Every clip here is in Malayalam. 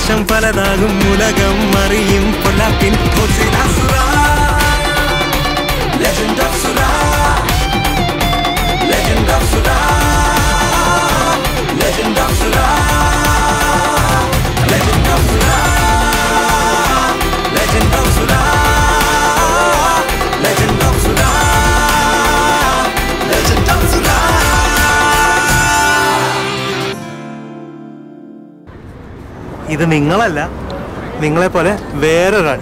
വേഷം പലതാകും ഉലകം അറിയും പൊല്ലാപ്പിൻ Legend of Sura Legend of Sura Legend of Sura Legend of Sura Legend of Sura Legend of Sura Legend of Sura ഇത് നിങ്ങളല്ല നിങ്ങളെ പോലെ വേറൊരാൾ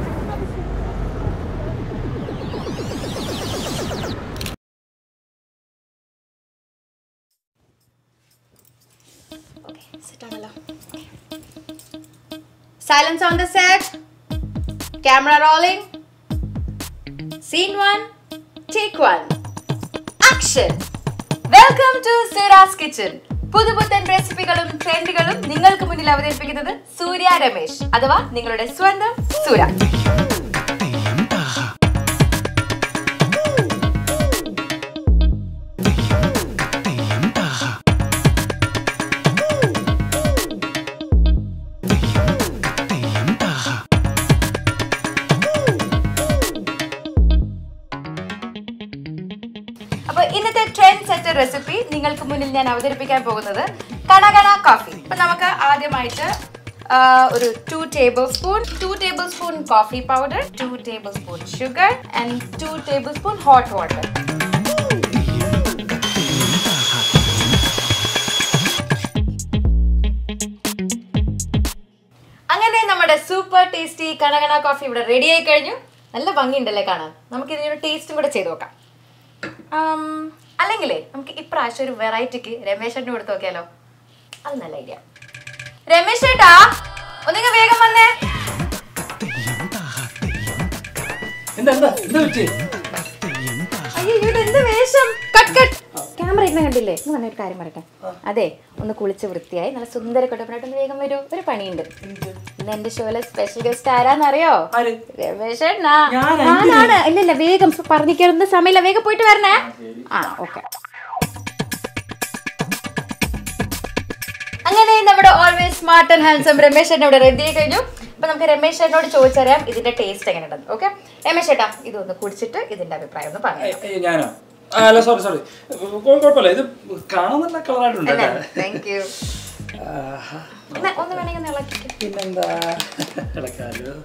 Silence on the set. Camera rolling. Scene one. Take one. Action. Welcome to Siras kitchen പുതുപുത്തൻ റെസിപ്പികളും ട്രെൻഡുകളും നിങ്ങൾക്ക് മുന്നിൽ അവതരിപ്പിക്കുന്നത് സൂര്യ രമേശ് അഥവാ നിങ്ങളുടെ സ്വന്തം സൂര അപ്പൊ ഇന്നത്തെ ട്രെൻഡ് സെറ്റർ റെസിപ്പി നിങ്ങൾക്ക് മുന്നിൽ ഞാൻ അവതരിപ്പിക്കാൻ പോകുന്നത് കണകണ കോഫി അപ്പൊ നമുക്ക് ആദ്യമായിട്ട് ആ, ഒരു two tablespoon two tablespoon coffee powder two tablespoon sugar and two tablespoon hot water അങ്ങനെ നമ്മുടെ സൂപ്പർ ടേസ്റ്റി കണകണ കോഫി ഇവിടെ റെഡി ആയി കഴിഞ്ഞു നല്ല ഭംഗിയുണ്ടല്ലേ കാണാൻ നമുക്ക് ഇതിനൊരു ടേസ്റ്റും കൂടെ ചെയ്ത് നോക്കാം ആം, അല്ലെങ്കിലേ നമുക്ക് ഇപ്രാവശ്യം ഒരു വെറൈറ്റിക്ക് രമേശേട്ടന് കൊടുത്ത് നോക്കിയാലോ അത് നല്ല ഐഡിയ രമേശ് ചേട്ടാ ഒന്നിങ്ങ വേഗം വന്നേ എന്താ എന്താ എന്താ പറ്റി അയ്യോ ഇത് എന്ത് വേഷം കട്ട് കട്ട് ക്യാമറ ഇങ്ങനെ കണ്ടില്ലേ ഇന്ന് വന്നൊരു കാര്യം പറയട്ടെ അതെ ഒന്ന് കുളിച്ച് വൃത്തിയായി നല്ല സുന്ദര കൊട്ടപ്പനായിട്ട് ഒന്ന് വേഗം വരൂ ഒരു പണിയുണ്ട് ഇന്ന് എന്റെ ഷോയിലെ സ്പെഷ്യൽ ഗസ്റ്റ് ആരാന്നറിയോ ആര്? രമേശേട്ടനാ ഞാനാ? ഞാനാണ് ഇല്ല ഇല്ല വേഗം പറഞ്ഞിരിക്കുന്ന സമയമില്ല വേഗം പോയിട്ട് വരണേ ആ ഓക്കെ അങ്ങനെ നമ്മുടെ always smart and handsome Ramesh ചേട്ടൻ ഇവിടെ റെഡി ആയി കഴിഞ്ഞു അപ്പൊ നമുക്ക് രമേശ് ചേട്ടനോട് ചോദിച്ചറിയാം ഇതിന്റെ ടേസ്റ്റ് എങ്ങനെയുണ്ടെന്ന് ഓക്കെ രമേശ് ചേട്ടാ ഇതൊന്ന് കുടിച്ചിട്ട് ഇതിന്റെ അഭിപ്രായം ഒന്ന് പറയാം ഏയ്, ഏയ്, ഞാനോ ആ, അല്ല സോറി സോറി കുഴപ്പമില്ല ഇത് കാണാൻ നല്ല കളറായിട്ടുണ്ട് താങ്ക് യു ഒന്ന് വേണമെങ്കിൽ ഒന്ന് ഇളക്കിട്ട് പിന്നെന്താ ഇളക്കാലോ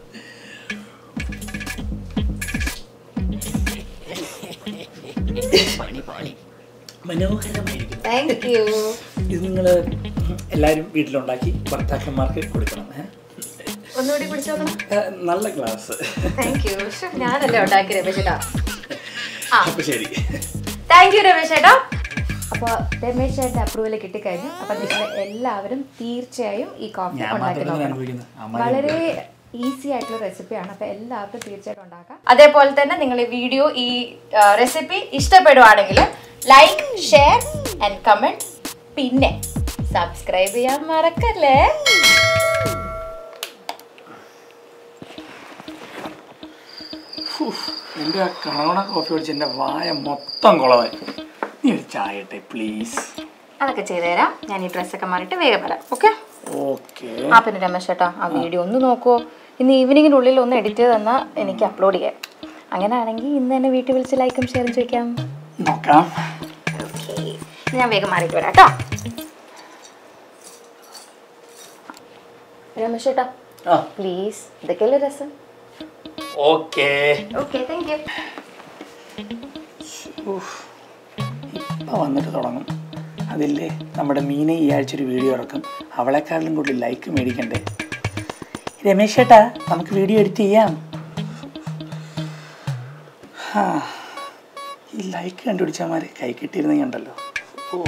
മനോഹരമായിരിക്കും താങ്ക് യു ഇത് നിങ്ങൾ എല്ലാവരും വീട്ടിലുണ്ടാക്കി ഭർത്താക്കന്മാർക്ക് കൊടുക്കണം ഏ? ഒന്നുകൂടി കുടിച്ചു നോക്കണം ഏ, നല്ല ഗ്ലാസ് താങ്ക് യു ഞാനല്ലേ ഉണ്ടാക്കി രമേശ് ചേട്ടാ ആ അപ്പൊ ശരി താങ്ക് യു രമേശ് ചേട്ടാ അപ്പോൾ രമേശ് ചേട്ടൻ്റെ അപ്രൂവൽ കിട്ടിക്കഴിഞ്ഞു അപ്പം നിങ്ങൾ എല്ലാവരും തീർച്ചയായും ഈ കോഫി ഞാൻ ഉണ്ടാക്കി മാത്രമല്ല നോക്കണം അനുഭവിക്കുന്നത് അമ്മ വളരെ ഈസി ആയിട്ടുള്ള റെസിപ്പിയാണ് അപ്പോൾ എല്ലാവർക്കും തീർച്ചയായിട്ടും ഉണ്ടാക്കാം അതേപോലെ തന്നെ നിങ്ങൾ ഈ വീഡിയോ ഈ റെസിപ്പി ഇഷ്ടപ്പെടുവാണെങ്കിൽ ലൈക്ക് ഷെയർ ആൻഡ് കമൻറ്റ് പിന്നെ സബ്സ്ക്രൈബ് ചെയ്യാൻ മറക്കല്ലേ എൻ്റെ ആ കണവണ കോഫി കുടിച്ച് എൻ്റെ വായ മൊത്തം കുളമായി നീ ഒരു ചായ ഇട്ടെ പ്ലീസ് അതൊക്കെ ചെയ്തു തരാം ഞാൻ ഈ ഡ്രസ്സൊക്കെ മാറിയിട്ട് വേഗം വരാം ഓക്കെ ഓക്കെ ആ പിന്നെ രമേശ് ചേട്ടാ ആ വീഡിയോ ഒന്ന് നോക്കുമോ ഇന്ന് ഈവനിങ്ങിനുള്ളിൽ ഒന്ന് എഡിറ്റ് ചെയ്ത് തന്നാൽ എനിക്ക് അപ്ലോഡ് ചെയ്യാം അങ്ങനെയാണെങ്കിൽ ഇന്ന് തന്നെ വീട്ടിൽ വിളിച്ച് ലൈക്കും ഷെയറും ചോദിക്കാം നോക്കാം ഓക്കെ ഞാൻ വേഗം മാറിയിട്ട് വരാം കേട്ടോ രമേശ് ചേട്ടാ ആ പ്ലീസ് ഇതൊക്കെയല്ലേ രസം ഓക്കെ ഓക്കെ താങ്ക് യു ഇപ്പം വന്നിട്ട് തുടങ്ങും അതില്ലേ നമ്മുടെ മീനെ ഈ ആഴ്ച ഒരു വീഡിയോ ഇറക്കും അവളെക്കാളിലും കൂടുതൽ ലൈക്ക് മേടിക്കണ്ടേ രമേശ് ചേട്ടാ നമുക്ക് വീഡിയോ എഡിറ്റ് ചെയ്യാം ആ, ഈ ലൈക്ക് കണ്ടുപിടിച്ചാൽ കൈ കിട്ടിയിരുന്നെങ്കിൽ ഉണ്ടല്ലോ ഓ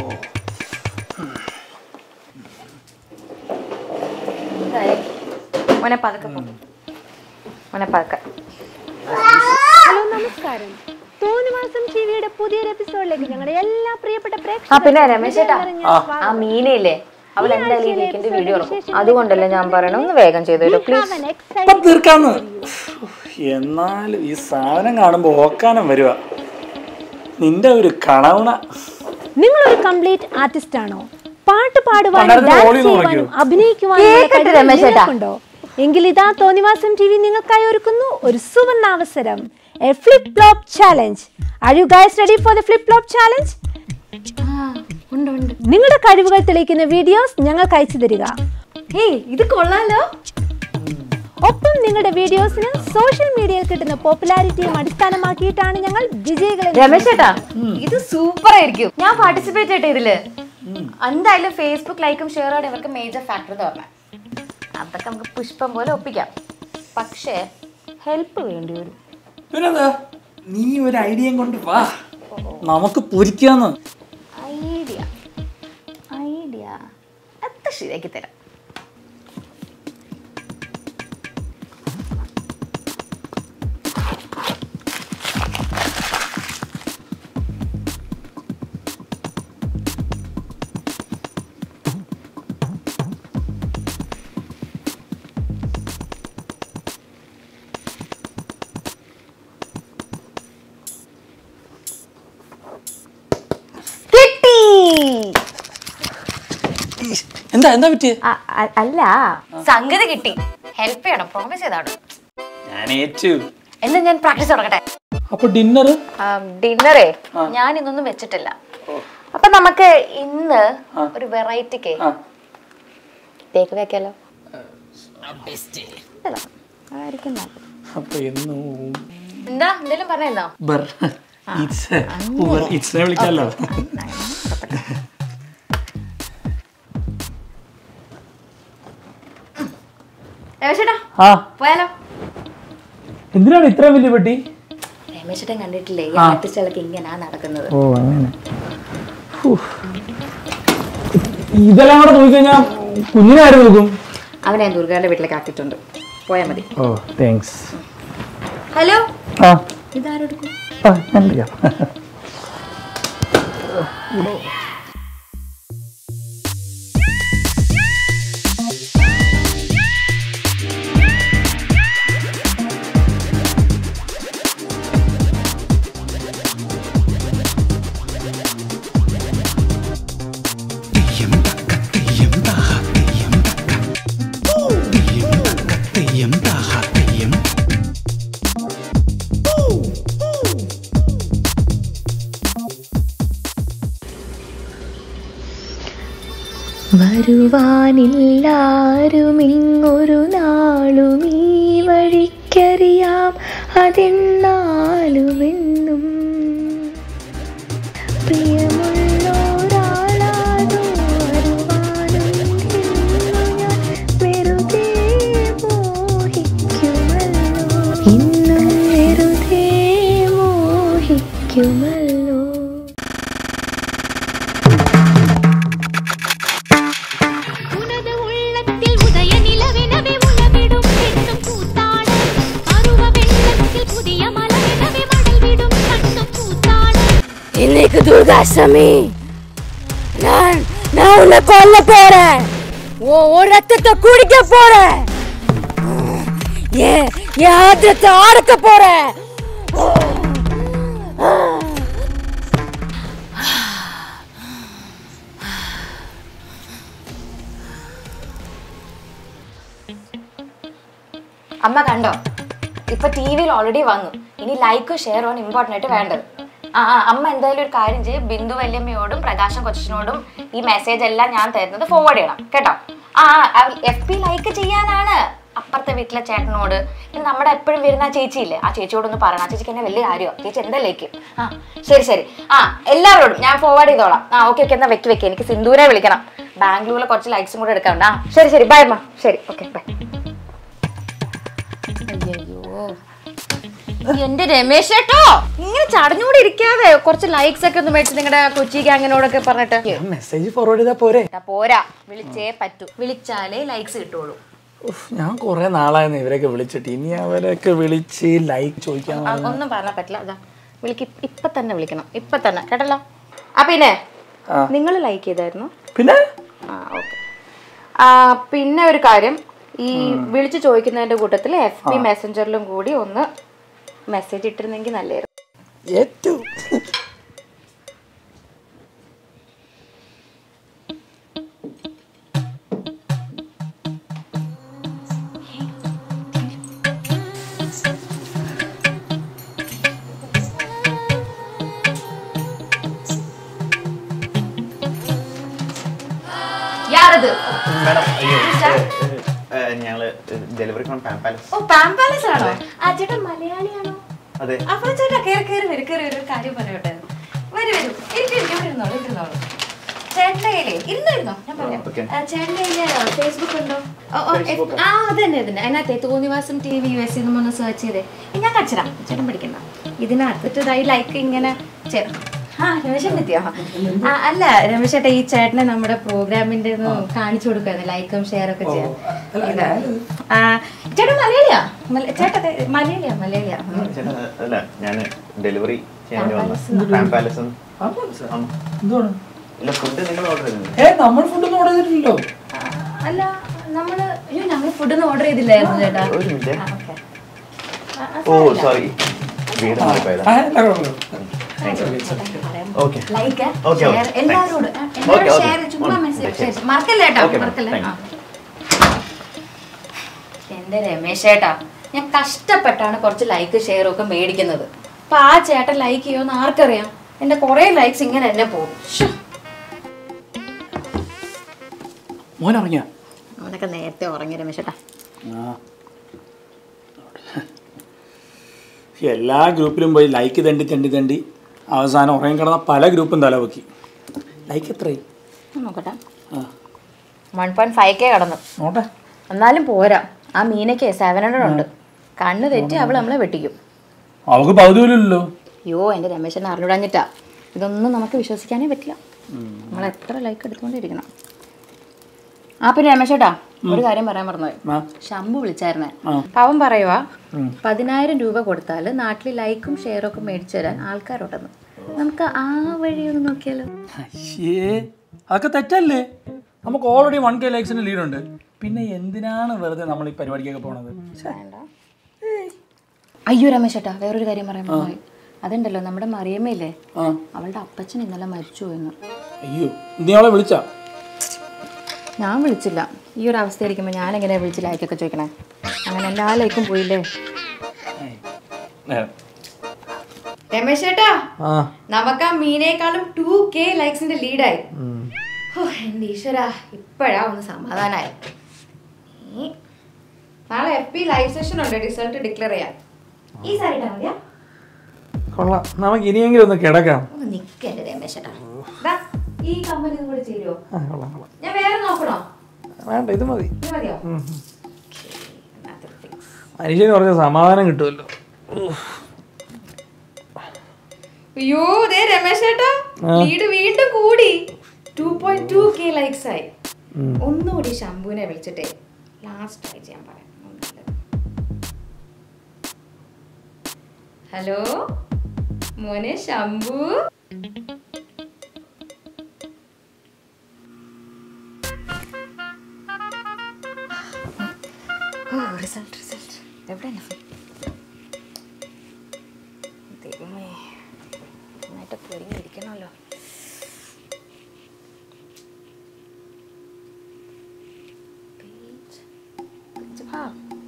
മോനെ പതുക്കെ പോ. മോനെ പതുക്കെ ഹലോ നമസ്കാരം തോന്നുമാസം ടിവിയുടെ പുതിയൊരു എപ്പിസോഡിലേക്ക് ഞങ്ങളുടെ എല്ലാ പ്രിയപ്പെട്ട ആ പിന്നെ രമേശ് ചേട്ടാ ആ മീനയില്ലേ അവൾ എന്തായാലും ഈ വീക്കെൻഡ് വീഡിയോ ഇറക്കും അതുകൊണ്ടല്ലേ ഞാൻ പറയണം ഒന്ന് വേഗം ചെയ്തു തരൂ പ്ലീസ് ഇപ്പം തീർക്കാന്ന് എന്നാലും ഈ സാധനം കാണുമ്പോൾ ഓക്കാനം വരുക നിന്റെ ഒരു കണവണ നിങ്ങൾ ഒരു കംപ്ലീറ്റ് ആർട്ടിസ്റ്റ് ആണോ പാട്ട് പാടുവാനും പണ്ടാരത്തിന് ഡാൻസ് volume ഒന്ന് ചെയ്യുവാനും കുറയ്ക്കൂ. അഭിനയിക്കുവാനും ഉള്ള കേക്കട്ടെ കഴിവ് രമേശ് ചേട്ടാ. നിങ്ങൾക്കുണ്ടോ എങ്കിൽ ഇതാ തോന്നിവാസം ടി വി നിങ്ങൾക്കായി ഒരുക്കുന്നു ഒരു സുവർണാവസരം a flip flop challenge are you guys ready for the flip flop challenge നിങ്ങളുടെ കഴിവുകൾ തെളിയിക്കുന്ന വീഡിയോസ് ഞങ്ങൾക്ക് അയച്ചു തരിക ഏയ് ഇത് കൊള്ളാലോ ഒപ്പം നിങ്ങളുടെ വീഡിയോസിന് സോഷ്യൽ മീഡിയയിൽ കിട്ടുന്ന പോപ്പുലാരിറ്റിയും അടിസ്ഥാനമാക്കിയിട്ടാണ് ഞങ്ങൾ വിജയികളെ രമേശ് ചേട്ടാ ഇത് സൂപ്പർ ആയിരിക്കും ഞാൻ പാർട്ടിസിപ്പേറ്റ് ചെയ്യട്ടെ ഇതില് എന്തായാലും ഫേസ്ബുക്ക് ലൈക്കും ഷെയറോടെ ഇവർക്ക് മേജർ ഫാക്ടർ എന്ന് പറഞ്ഞാൽ അതൊക്കെ നമുക്ക് പുഷ്പം പോലെ ഒപ്പിക്കാം പക്ഷേ ഹെൽപ്പ് വേണ്ടി വരും പിന്നെന്താ നീ ഒരു ഐഡിയയും കൊണ്ട് വാ നമുക്ക് പൊരിക്കാന്ന് ഐഡിയ ഐഡിയ അത് ശരിയാക്കി തരാം കിട്ടി എന്താ എന്താ പറ്റിയേ അ- അ- അല്ല സംഗതി കിട്ടി ഹെൽപ്പ് ചെയ്യണം പ്രോമിസ് ചെയ്താണ് ഞാൻ ഏറ്റു എന്നാ ഞാൻ പ്രാക്ടീസ് തുടങ്ങട്ടെ അപ്പൊ ഡിന്നർ ഡിന്നറേ ഞാൻ ഇന്നൊന്നും വെച്ചിട്ടില്ല അപ്പൊ നമുക്ക് ഇന്ന് ഒരു വെറൈറ്റിക്ക് തേക്ക് വെക്കാലോ അല്ല, ആയിരിക്കും നല്ലത്. അപ്പൊ എന്നു എന്താ എന്തേലും പറഞ്ഞോ ബർ ഇറ്റ്സ് ഊബർ ഇറ്റ്സിനെ വിളിക്കാലോ രമേശേട്ടാ ആ പോയാലോ എന്തിനാണ് ഇത്രയും വലിയ പെട്ടി രമേശേട്ടൻ കണ്ടിട്ടില്ലേ ഈ ആർട്ടിസ്റ്റുകളൊക്കെ ഇങ്ങനെയാ നടക്കുന്നത് ഓ അങ്ങനെ ഇതെല്ലാം കൂടെ നോക്കിക്കഴിഞ്ഞാൽ കുഞ്ഞിനാര് നോക്കും അവനെ ഞാൻ ദുർഗാന്റെ വീട്ടിലേക്ക് ആക്കിയിട്ടുണ്ട് പോയാൽ മതി ഓ താങ്ക്സ് ഹലോ ആ ഇതാരെടുക്കും ആ ഞാൻ വിളിക്കാം തെയ്യം തക്ക തെയ്യം താഹ തെയ്യം തക്ക തെയ്യം തക്ക തെയ്യം താഹ തെയ്യം വരുവാനില്ലാരുമിങ്ങൊരു നാളും ഈ വഴിക്കറിയാം അതെന്നാലുമെന്നും പ്രിയമുള്ളൊരാളാണോ വരുവാനും ഞാൻ വെറുതെ മോഹിക്കുമല്ലോ ഇന്നും വെറുതെ മോഹിക്കുമല്ലോ உனது உள்ளத்தில் உதய நிலவெனவே உலவிடும் பெண்ணும் கூத்தாட அருவ வெள்ளத்தில் புதிய மலரெனவே மடல் விடும் கண்ணும் கூத்தாட இன்னைக்கு துர்காஷ்டமி நான் நான் உன்னை கொல்ல போறேன் உன் உன் ரத்தத்தை குடிக்க போறேன் ஏன் என் ஆத்திரத்தை ஆடக்க போறேன் അമ്മ കണ്ടോ ഇപ്പൊ ടി വിയിൽ ഓൾറെഡി വന്നു ഇനി ലൈക്കും ഷെയറും ആണ് ഇമ്പോർട്ടൻ്റ് ആയിട്ട് വേണ്ടത് ആ ആ അമ്മ എന്തായാലും ഒരു കാര്യം ചെയ്യും ബിന്ദു വല്യമ്മയോടും പ്രകാശം കൊച്ചിനോടും ഈ മെസ്സേജ് എല്ലാം ഞാൻ തരുന്നത് ഫോർവേഡ് ചെയ്യണം കേട്ടോ ആ എഫ് പി ലൈക്ക് ചെയ്യാനാണ് അപ്പുറത്തെ വീട്ടിലെ ചേട്ടനോട് പിന്നെ നമ്മുടെ എപ്പോഴും വരുന്ന ആ ചേച്ചിയില്ലേ ആ ചേച്ചിയോടൊന്ന് പറയണം ആ ചേച്ചിക്ക് എന്നെ വലിയ കാര്യമോ ചേച്ചി എന്താ ലൈക്ക് ആ ശരി ശരി ആ എല്ലാവരോടും ഞാൻ ഫോർവേഡ് ചെയ്തോളാം ആ ഓക്കെ ഓക്കെ എന്നാ വെക്ക് വെക്ക് എനിക്ക് സിന്ധുവിനെ വിളിക്കണം ബാംഗ്ലൂരിലെ കുറച്ച് ലൈക്സും കൂടെ എടുക്കാനുണ്ട് ആ ശരി ശരി ബൈ അമ്മ ശരി ഓക്കെ ബൈ എന്റെ രമേശ് കേട്ടോ ഇങ്ങനെ ചടഞ്ഞുകൂടി ഇരിക്കാതെ കുറച്ച് ലൈക്സ് ഒക്കെ ഒന്ന് മേടിച്ച് നിങ്ങളുടെ കൊച്ചി ഗ്യാങ്ങിനോടൊക്കെ പറഞ്ഞിട്ട് മെസ്സേജ് ഫോർവേഡ് ചെയ്താൽ പോരെ ട്ടാ, പോരാ വിളിച്ചേ പറ്റൂ വിളിച്ചാലേ ലൈക്സ് കിട്ടുള്ളൂ ഉഫ്, ഞാൻ കുറെ നാളായിരുന്നു ഇവരൊക്കെ വിളിച്ചിട്ട് ഇനി അവരൊക്കെ വിളിച്ച് ലൈക്ക് ചോദിക്കാൻ ആ, ഒന്നും പറയാൻ പറ്റില്ല അതാ വിളിക്ക് ഇപ്പൊ തന്നെ വിളിക്കണം ഇപ്പൊ തന്നെ കേട്ടല്ലോ ആ പിന്നെ ആ. നിങ്ങൾ ലൈക്ക് ചെയ്തായിരുന്നു പിന്നെ ആ ഓക്കെ ആ പിന്നെ ഒരു കാര്യം ഈ വിളിച്ച് ചോദിക്കുന്നതിന്റെ കൂട്ടത്തിൽ എഫ് പി മെസ്സഞ്ചറിലും കൂടി ഒന്ന് മെസ്സേജ് ഇട്ടിരുന്നെങ്കിൽ നല്ലതായിരുന്നു ഏറ്റവും മാഡം അയ്യോ ഞങ്ങള് delivery from palm palace oh palm palace ആണോ ആ ചേട്ടൻ മലയാളിയാണോ അതെ അപ്പൊ ചേട്ടാ കേറി കേറി വരും കേറി വരും ഒരു കാര്യം പറയട്ടെ വരൂ വരൂ ഇരിക്കും ഇവിടെ ഇരുന്നോളൂ ഇവിടെ ഇരുന്നോളൂ ചേട്ടൻ്റെ കയ്യിലേ ഇരുന്നിരുന്നോ ഞാൻ പറയാം ഓക്കേ. ആ, ചേട്ടൻ്റെ കയ്യില് ഫേസ്ബുക്ക് ഉണ്ടോ ഓ, ഓ, എഫ്- ആ അതന്നെ അതന്നെ അതിനകത്തെ തോന്നിവാസം ടി വി യു എസ് എന്ന് ഒന്ന് സെർച്ച് ചെയ്തേ ഇത് ഞാൻ കടിച്ചിടാം ചേട്ടൻ പിടിക്കണ്ട ഇതിനകത്തിട്ട് ഇതായി ലൈക്ക് ഇങ്ങനെ ചേട്ടൻ ആ രമേശൻ എത്തിയോ ആ അല്ല രമേശ് ചേട്ടാ ഈ ചേട്ടനെ നമ്മുടെ പ്രോഗ്രാമിന്റെ ഒന്ന് കാണിച്ചു കൊടുക്കായിരുന്നു ലൈക്കും ഷെയർ ഒക്കെ ചെയ്യാം ഇതാ. ആ, ചേട്ടൻ മലയാളിയാ മല- ചേട്ടാ ദേ, മലയാളിയാ മലയാളിയാ ഉം. ചേട്ടാ അല്ല ഞാൻ ഡെലിവറി ചെയ്യാൻ വേണ്ടി വന്ന പാം പാലസ് എന്തുവാണ് ഇല്ല ഫുഡ് നിങ്ങൾ ഓർഡർ ചെയ്തിട്ടുണ്ട് ഏ നമ്മൾ ഫുഡൊന്നും ഓർഡർ ചെയ്തിട്ടില്ലല്ലോ ആ, അല്ല നമ്മള് അയ്യോ ഞങ്ങൾ ഫുഡൊന്നും ഓർഡർ ചെയ്തില്ലായിരുന്നു ചേട്ടാ ഒരു മിനിറ്റ് ആ, okay. ആ, ആ, ഓ സാരമില്ല. സോറി വീട് മാറിപ്പോയതാ ആ, ഇല്ല, കുഴപ്പമില്ല. Okay like Okay, share okay. എല്ലാവരോടും ആ, Okay, എല്ലാവരും okay. ഷെയർ ചുമ്മാ ഉം, മെസ്സേജ് ശരി. മറക്കല്ലേ കേട്ടോ Okay, ma'am. മറക്കല്ലേ Thank ആ. എന്റെ രമേശ് ചേട്ടാ ഞാൻ കഷ്ടപ്പെട്ടാണ് കുറച്ച് ലൈക്ക് ഷെയർ ഒക്കെ മേടിക്കുന്നത് അപ്പൊ ആ ചേട്ടൻ ലൈക്ക് ചെയ്യുമെന്ന് ആർക്കറിയാം എന്റെ കുറെ ലൈക്സ് ഇങ്ങനെ എന്നെ പോകും ശ്ശോ. മോൻ ഇറങ്ങിയ അവനൊക്കെ നേരത്തെ ഉറങ്ങി രമേശ് ചേട്ടാ എല്ലാ ഗ്രൂപ്പിലും പോയി ലൈക്ക് തണ്ടി തണ്ടി തണ്ടി അവസാനം ഉറങ്ങി കിടന്ന പല ഗ്രൂപ്പും തലവെക്കി ലൈക്ക് എത്രയായി നോക്കട്ടെ ആ വൺ പോയിന്റ് ഫൈവ് കെ കടന്നു നോട്ടെ എന്നാലും പോരാ ആ മീനയ്ക്ക് സെവൻ ഹൺഡ്രഡ് ഉണ്ട് കണ്ണ് തെറ്റി അവൾ നമ്മളെ വെട്ടിക്കും അവൾക്ക് പകുതിയില്ലല്ലോ അയ്യോ എൻ്റെ രമേശനെ അറിഞ്ഞൂടാഞ്ഞിട്ടാ ഇതൊന്നും നമുക്ക് വിശ്വസിക്കാനേ പറ്റില്ല നമ്മൾ എത്ര ലൈക്ക് എടുത്തുകൊണ്ടിരിക്കണം ആ പിന്നെ രമേശേട്ടാ ഒരു കാര്യം പറയാൻ മറന്നുപോയി ആ ശംഭു വിളിച്ചായിരുന്നേ ആ. അപ്പൊ അവൻ പറയുവാ പതിനായിരം രൂപ കൊടുത്താൽ നാട്ടിൽ ലൈക്കും ഷെയറും ഒക്കെ മേടിച്ചു തരാൻ ആൾക്കാരുണ്ടെന്ന് നമുക്ക് ആ വഴി ഒന്ന് നോക്കിയാലോ അയ്യേ അതൊക്കെ തെറ്റല്ലേ നമുക്ക് ഓൾറെഡി വൺ കെ ലൈക്സിന്റെ ലീഡ് ഉണ്ട് പിന്നെ എന്തിനാണ് വെറുതെ നമ്മൾ ഈ പരിപാടിക്കൊക്കെ പോണത് ശ്ശെ. അയ്യോ രമേശേട്ടാ വേറൊരു കാര്യം പറയാൻ മറന്നുപോയി അതുണ്ടല്ലോ നമ്മുടെ മറിയമ്മയില്ലേ ആ അവളുടെ അപ്പച്ചൻ ഇന്നലെ മരിച്ചു പോയെന്ന് അയ്യോ നീ അവളെ വിളിച്ചാ ഞാൻ വിളിച്ചില്ല ഈ ഒരു അവസ്ഥയായിരിക്കുമ്പോൾ ഞാൻ എങ്ങനെയാ വിളിച്ച് ലൈക്കൊക്കെ ചോദിക്കണേ അങ്ങനെ എല്ലാ ലൈക്കും പോയില്ലേ രമേശ് ചേട്ടാ ആ നമുക്ക് ആ മീനേക്കാളും ടു കെ ലൈക്സിന്റെ ലീഡായി ഓ എൻ്റെ ഈശ്വര ഇപ്പോഴാ ഒന്ന് സമാധാനമായി ഈ നാളെ എഫ് പി ലൈവ് സെഷൻ ഉണ്ട് റിസൾട്ട് ഡിക്ലെയർ ചെയ്യാൻ ഈ സാരി ഇട്ടാ മതിയാ കൊള്ളാം നമുക്ക് ഇനിയെങ്കിലും ഒന്ന് കിടക്കാം ഒന്ന് നിൽക്കുക എൻ്റെ രമേശ് ചേട്ടാ ദാ, ഈ കമ്പനി കൂടെ ചേരുവോ ആ, കൊള്ളാം കൊള്ളാം ഞാൻ വേറെ നോക്കണോ വേണ്ട ഇത് മതി ഇത് മതിയോ മനുഷ്യന് കുറച്ച് സമാധാനം കിട്ടുമല്ലോ അയ്യോ ദേ രമേശ് ചേട്ടാ ലീഡ് വീണ്ടും കൂടി two point two K likes ആയി ഒന്നുകൂടി ശംഭുവിനെ വിളിച്ചിട്ടേ ലാസ്റ്റ് ട്രൈ ചെയ്യാൻ പറയാം ഹലോ മോനെ ശംഭു റിസൾട്ട് റിസൾട്ട് എവിടെയാണ് ദൈവമേ നന്നായിട്ട് പൊരിഞ്ഞിരിക്കണമല്ലോ പേജ് പേജ് ഭാ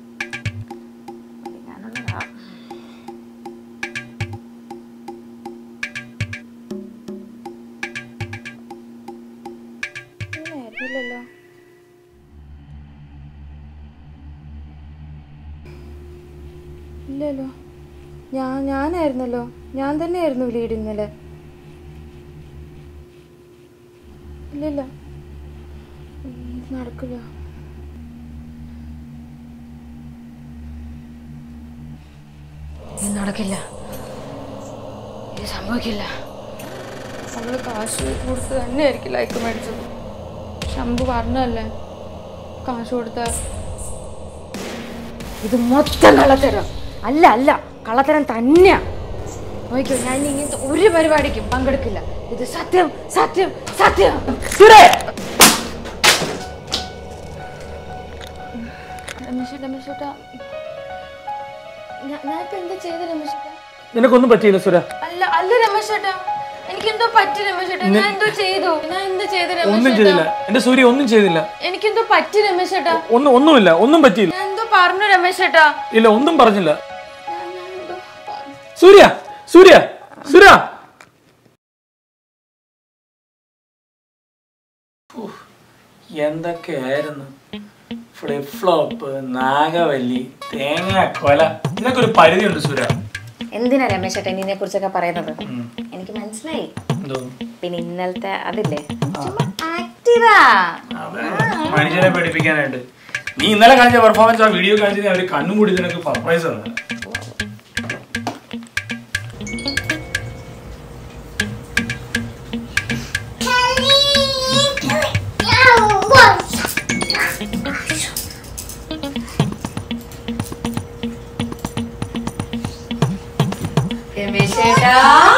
ഞാനുള്ളതാ ഇല്ലല്ലോ ഇല്ലല്ലോ ഞാൻ ഞാനായിരുന്നല്ലോ ഞാൻ തന്നെയായിരുന്നു ലീഡ് ഇന്നലെ ഇല്ലില്ല ഉം, ഇത് നടക്കില്ല ഇത് നടക്കില്ല ഇത് സംഭവിക്കില്ല അവള് കാശ് കൊടുത്ത് തന്നെ ആയിരിക്കും ലൈക്ക് മേടിച്ചത് ശംഭു പറഞ്ഞല്ലേ കാശ് കൊടുത്ത ഇത് മൊത്തം കള്ളത്തരം അല്ല അല്ല കള്ളത്തരം തന്നെയാ നോക്കിയോ ഞാൻ ഇനി ഇങ്ങനത്തെ ഒരു പരിപാടിക്കും പങ്കെടുക്കില്ല ഇത് സത്യം സത്യം സത്യം രമേശ് രമേശ് ചേട്ടാ ഞാൻ ഞാനിപ്പോ എന്താ ചെയ്ത രമേശ് ചേട്ടാ നിനക്കൊന്നും പറ്റിയില്ല സുര അല്ല അല്ല രമേശ് ചേട്ടാ എനിക്കെന്തോ പറ്റി രമേശ് ചേട്ടാ ഞാൻ എന്തോ ചെയ്തു ഞാൻ എന്ത് ചെയ്തു ഒന്നും രമേശ് ചെയ്തില്ല ചേട്ടാ എന്റെ സൂര്യ ഒന്നും ചെയ്തില്ല എനിക്കെന്തോ പറ്റി രമേശ് ചേട്ടാ ഒന്നും ഒന്നുമില്ല ഒന്നും പറ്റിയില്ല ഞാൻ എന്തോ പറഞ്ഞു രമേശ് ചേട്ടാ ഇല്ല ഒന്നും പറഞ്ഞില്ല ഞാൻ ഞാൻ എന്തോ പറഞ്ഞു സൂര്യ സൂര്യ സൂര്യ എന്തൊക്കെയായിരുന്നു ഫ്ലിപ്പ് ഫ്ലോപ്പ് നാഗവല്ലി തേങ്ങ കൊല ഇതിനൊക്കെ ഒരു പരിധിയുണ്ട് സുര എന്തിനാ രമേശ് ചേട്ടൻ ഇതിനെ കുറിച്ചൊക്കെ പറയുന്നത് എനിക്ക് മനസ്സിലായി എന്തോ പിന്നെ ഇന്നലത്തെ അതില്ലേ ആക്റ്റീവാ മനുഷ്യരെ പഠിപ്പിക്കാനായിട്ട് നീ ഇന്നലെ കാണിച്ച പെർഫോമൻസ് ആ വീഡിയോ കാണിച്ചത് അവര് കണ്ണും കൂടി നിനക്ക് സർപ്രൈസ് തന്നെ രമേശ് ചേട്ടാ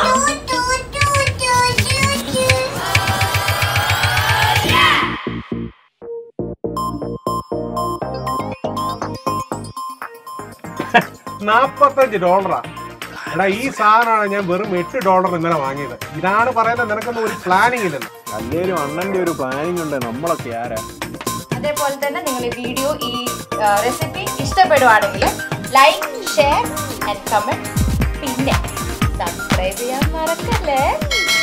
നാപ്പത്തഞ്ച് ഡോളറാ എടാ ഈ സാധനമാണ് ഞാൻ വെറും എട്ട് ഡോളർ ഇന്നലെ വാങ്ങിയത് ഇതാണ് പറയുന്നത് നിനക്കൊന്നും ഒരു പ്ലാനിങ് ഇല്ലെന്ന് അല്ലേലും അണ്ണന്റെ ഒരു പ്ലാനിങ് ഉണ്ട് നമ്മളൊക്കെ ആരാ അതേപോലെ തന്നെ നിങ്ങൾ ഈ വീഡിയോ ഈ റെസിപ്പി ഇഷ്ടപ്പെടുവാണെങ്കിൽ ലൈക്ക് ഷെയർ ആൻഡ് കമന്റ് പിന്നെ സബ്സ്ക്രൈബ് ചെയ്യാൻ മറക്കല്ലേ